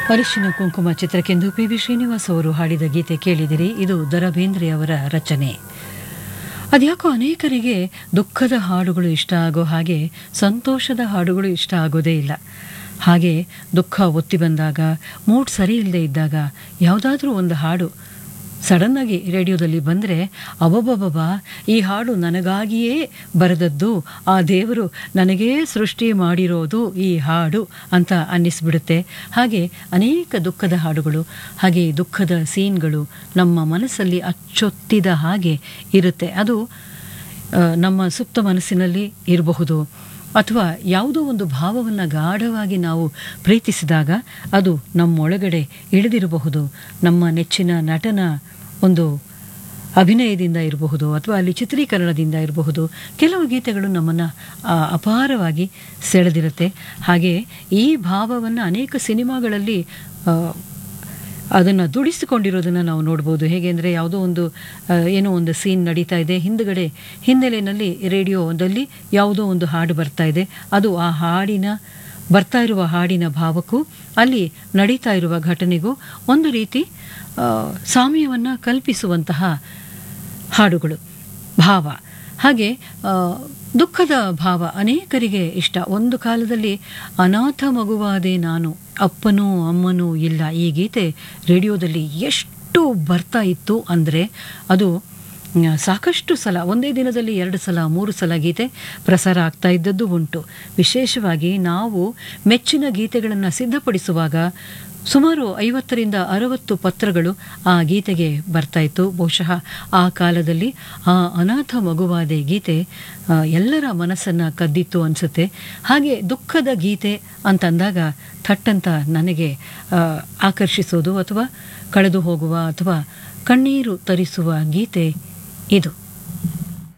ಅರಿಶಿನ ಕುಂಕುಮ ಚಿತ್ರಕ್ಕೆಂದು P V Srinivas ಅವರು ಹಾಡಿದ ಗೀತೆ ಕೇಳಿದಿರಿ ಇದು ದರ ಬೇಂದ್ರೆ ಅವರ ರಚನೆ ಅದ್ಯಾಕೋ ಅನೇಕರಿಗೆ ದುಃಖದ ಹಾಡುಗಳು ಇಷ್ಟ ಆಗೋ ಹಾಗೆ ಸಂತೋಷದ ಹಾಡುಗಳು ಇಷ್ಟ ಆಗೋದೇ ಇಲ್ಲ ಹಾಗೆ ದುಃಖ ಒತ್ತಿ ಬಂದಾಗ ಮೂಡ್ ಸರಿ ಇಲ್ಲದೆ ಇದ್ದಾಗ ಯಾವುದಾದ್ರೂ ಒಂದು ಹಾಡು ಸಡನ್ನಾಗಿ ರೇಡಿಯೋದಲ್ಲಿ ಬಂದರೆ ಅಬಬಬಬ ಈ ಹಾಡು ನನಗಾಗಿಯೇ ಬರೆದದ್ದು ಆ ದೇವರು ನನಗೇ ಸೃಷ್ಟಿ ಮಾಡಿರೋದು ಈ ಹಾಡು ಅಂತ ಅನ್ನಿಸ್ಬಿಡುತ್ತೆ ಹಾಗೆ ಅನೇಕ ದುಃಖದ ಹಾಡುಗಳು ಹಾಗೆ ದುಃಖದ ಸೀನ್ಗಳು ನಮ್ಮ ಮನಸ್ಸಲ್ಲಿ ಅಚ್ಚೊತ್ತಿದ ಹಾಗೆ ಇರುತ್ತೆ ಅದು ಆ, ನಮ್ಮ ಸುಪ್ತ ಮನಸ್ಸಿನಲ್ಲಿ ಇರಬಹುದು ಅಥವಾ ಯಾವುದೋ ಒಂದು ಭಾವವನ್ನು ಗಾಢವಾಗಿ ನಾವು ಪ್ರೀತಿಸಿದಾಗ ಅದು ನಮ್ಮೊಳಗಡೆ ಇಳಿದಿರಬಹುದು ನಮ್ಮ ನೆಚ್ಚಿನ ನಟನ ಒಂದು ಅಭಿನಯದಿಂದ ಇರಬಹುದು ಅಥವಾ ಅಲ್ಲಿ ಚಿತ್ರೀಕರಣದಿಂದ ಇರಬಹುದು ಕೆಲವು ಗೀತೆಗಳು ನಮ್ಮನ್ನು ಆ, ಅಪಾರವಾಗಿ ಸೆಳೆದಿರುತ್ತೆ ಹಾಗೆ ಈ ಭಾವವನ್ನು ಅನೇಕ ಸಿನಿಮಾಗಳಲ್ಲಿ ಆ, ಅದನ್ನು ದುಡಿಸಿಕೊಂಡಿರೋದನ್ನು ನಾವು ನೋಡ್ಬೋದು ಹೇಗೆ ಅಂದರೆ ಯಾವುದೋ ಒಂದು ಆ, ಏನೋ ಒಂದು ಸೀನ್ ನಡೀತಾ ಇದೆ ಹಿಂದುಗಡೆ ಹಿನ್ನೆಲೆಯಲ್ಲಿ ರೇಡಿಯೋದಲ್ಲಿ ಯಾವುದೋ ಒಂದು ಹಾಡು ಬರ್ತಾ ಇದೆ ಅದು ಆ ಹಾಡಿನ ಬರ್ತಾ ಇರುವ ಹಾಡಿನ ಭಾವಕ್ಕೂ ಅಲ್ಲಿ ನಡೀತಾ ಇರುವ ಘಟನೆಗೂ ಒಂದು ರೀತಿ ಸಾಮ್ಯವನ್ನು ಕಲ್ಪಿಸುವಂತಹ ಹಾಡುಗಳು ಭಾವ ಹಾಗೆ ಆ, ದುಃಖದ ಭಾವ ಅನೇಕರಿಗೆ ಇಷ್ಟ ಒಂದು ಕಾಲದಲ್ಲಿ ಅನಾಥ ಮಗುವಾದೆ ನಾನು ಅಪ್ಪನೂ ಅಮ್ಮನೂ ಇಲ್ಲ ಈ ಗೀತೆ ರೇಡಿಯೋದಲ್ಲಿ ಎಷ್ಟು ಬರ್ತಾ ಇತ್ತು ಅಂದರೆ ಅದು ಮ್, ಸಾಕಷ್ಟು ಸಲ ಒಂದೇ ದಿನದಲ್ಲಿ ಎರಡು ಸಲ ಮೂರು ಸಲ ಗೀತೆ ಪ್ರಸಾರ ಆಗ್ತಾ ಇದ್ದದ್ದು ಉಂಟು ವಿಶೇಷವಾಗಿ ನಾವು ಮೆಚ್ಚಿನ ಗೀತೆಗಳನ್ನು ಸಿದ್ಧಪಡಿಸುವಾಗ ಸುಮಾರು ಐವತ್ತರಿಂದ ಅರವತ್ತು ಪತ್ರಗಳು ಆ ಗೀತೆಗೆ ಬರ್ತಾ ಇತ್ತು ಬಹುಶಃ ಆ ಕಾಲದಲ್ಲಿ ಆ ಅನಾಥ ಮಗುವಾದೆ ಗೀತೆ ಆ, ಎಲ್ಲರ ಮನಸ್ಸನ್ನು ಕದ್ದಿತ್ತು ಅನಿಸುತ್ತೆ ಹಾಗೆ ದುಃಖದ ಗೀತೆ ಅಂತಂದಾಗ ಥಟ್ಟಂತ ನನಗೆ ಆ, ಆಕರ್ಷಿಸೋದು ಅಥವಾ ಕಳೆದು ಹೋಗುವ ಅಥವಾ ಕಣ್ಣೀರು ತರಿಸುವ ಗೀತೆ ಇದು